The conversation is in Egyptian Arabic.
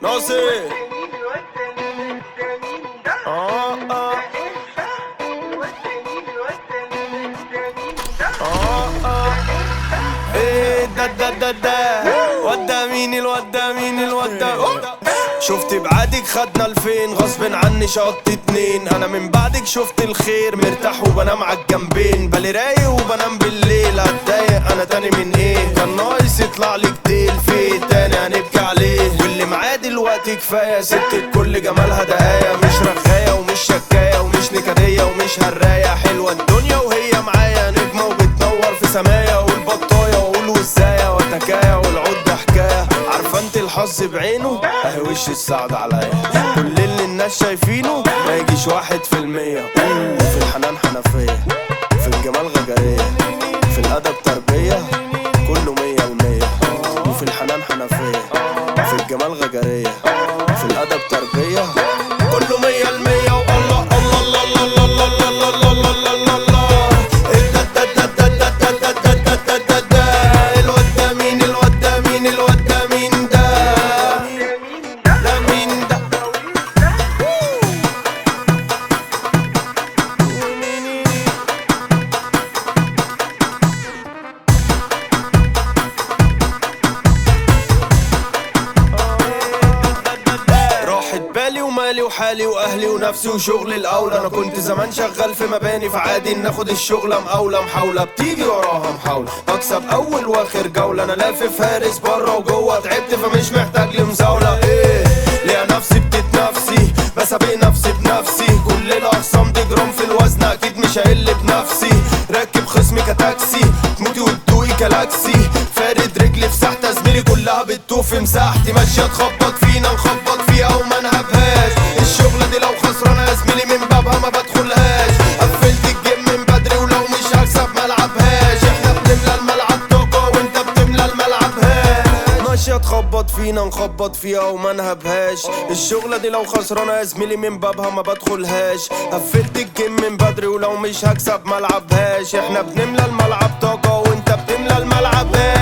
ناصر اه اه اه اه ايه ده ده ده ده ودا مين الودا مين الودا شفت بعادك خدنا الفين غصب عني شط اتنين انا من بعدك شفت الخير مرتاح وبنام عالجنبين بالي رايق وبنام بالليل هتضايق انا تاني من ايه كان ناقص يطلع لي جديل في تاني هنبكي عليه واللي معاه دلوقتي كفايه ست الكل جمالها دقايه مش رغايه ومش شكايه ومش نكديه ومش هرايه حلوه الدنيا وهي معايا نجمه وبتنور في سمايا والبطايه واقول وازاي وتكايا والعود ده حكايه عارفه انت الحظ بعينه اهي وش السعد عليا كل اللي الناس شايفينه ما يجيش واحد في المية في الحنان حنفية في الجمال غجرية في الأدب تربية كله مية المية وفي الحنان حنفية في الجمال غجرية في الأدب تربية كله مية المية والله الله الله الله الله الله الله الله الله الله الله دا دا دا دا دا دا دا دا دا دا دا الواد ده مين الواد ده مين الواد ده مين ده ده مين ده راحت بالي ومالي وحالي واهلي ونفسي وشغلي الاولى انا كنت زمان شغال في مباني فعادي ناخد الشغله مقاوله محاوله بتيجي وراها محاوله بكسب اول واخر جوله انا لافف هارس بره وجوه تعبت فمش محتاج لمزاوله ايه ليا نفسي بتتنفسي بسابق نفسي بنفسي كل الاخصام دي جرام في الوزن اكيد مش هقل بنفسي راكب خصمي كتاكسي تموتي وتدوقي كلاكسي فارد رجلي في ساحتها زميلي كلها بتطوف في مساحتي ماشيه تخبط فينا نخبط فيها وما نهبهاش الشغله دي لو خسرانه يا زميلي من بابها ما بدخلهاش قفلت الجيم من بدري ولو مش هكسب ما العبهاش احنا بنملى الملعب طاقه وانت بتملى الملعب هاش ماشية تخبط فينا نخبط فيها وما نهبهاش الشغلة دي لو خسرانة يا زميلي من بابها ما بدخلهاش قفلت الجيم من بدري ولو مش هكسب ما العبهاش احنا بنملى الملعب طاقة وانت بتملى الملعب هاش